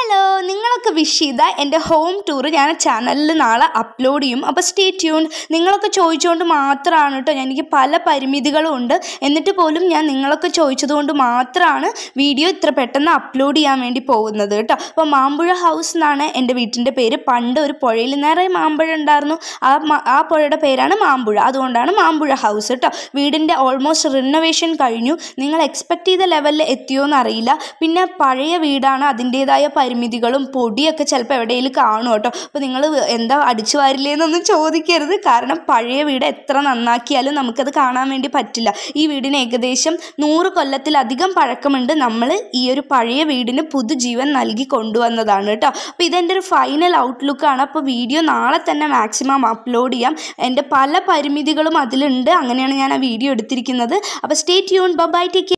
hello നിങ്ങളൊക്കെ wish ചെയ്ത എൻ്റെ ഹോം ടൂർ ഞാൻ ചാനലിൽ നാളെ അപ്ലോഡ് ചെയ്യും അപ്പോൾ സ്റ്റേ ട്യൂൺ നിങ്ങളൊക്കെ ചോദിച്ചുകൊണ്ട് മാത്രമാണ് കേട്ടോ എനിക്ക് പല പരിമിതികളും ഉണ്ട് എന്നിട്ട് പോലും ഞാൻ നിങ്ങളൊക്കെ ചോദിച്ചതുകൊണ്ട് മാത്രമാണ് വീഡിയോ ഇത്ര പെട്ടെന്ന് അപ്ലോഡ് ചെയ്യാൻ വേണ്ടി പോകുന്നത് കേട്ടോ അപ്പോൾ മാമ്പുഴ ഹൗസ് എന്നാണ് എൻ്റെ വീട്ടിൻ്റെ പേര് പണ്ട് ഒരു പുഴയിൽ നിറയെ മാമ്പഴ ഉണ്ടായിരുന്നു ആ മ- ആ പുഴയുടെ പേരാണ് മാമ്പുഴ അതുകൊണ്ടാണ് മാമ്പുഴ ഹൗസ് കേട്ടോ വീടിൻ്റെ ഓൾമോസ്റ്റ് റിനോവേഷൻ കഴിഞ്ഞു നിങ്ങൾ എക്സ്പെക്ട് ചെയ്ത ലെവലിൽ എത്തിയോ എന്നറിയില്ല പിന്നെ പഴയ വീടാണ് അതിൻ്റേതായ പരിമിതികളും പൊടിയൊക്കെ ചിലപ്പോൾ എവിടെയെങ്കിലും കാണും കേട്ടോ അപ്പോൾ നിങ്ങൾ എന്താ അടിച്ചു വാരില്ലേന്നൊന്നും ചോദിക്കരുത് കാരണം പഴയ വീട് എത്ര നന്നാക്കിയാലും നമുക്കത് കാണാൻ വേണ്ടി പറ്റില്ല ഈ വീടിന് ഏകദേശം നൂറ് കൊല്ലത്തിലധികം പഴക്കമുണ്ട് നമ്മൾ ഈ ഒരു പഴയ വീടിന് പുതുജീവൻ നൽകി കൊണ്ടുവന്നതാണ് കേട്ടോ അപ്പോൾ ഇതെൻ്റെ ഒരു ഫൈനൽ ഔട്ട്ലുക്കാണ് അപ്പോൾ വീഡിയോ നാളെ തന്നെ മാക്സിമം അപ്ലോഡ് ചെയ്യാം എൻ്റെ പല പരിമിതികളും അതിലുണ്ട് അങ്ങനെയാണ് ഞാൻ ആ വീഡിയോ എടുത്തിരിക്കുന്നത് അപ്പോൾ സ്റ്റേ ട്യൂൺ ബൈ ടേക്ക്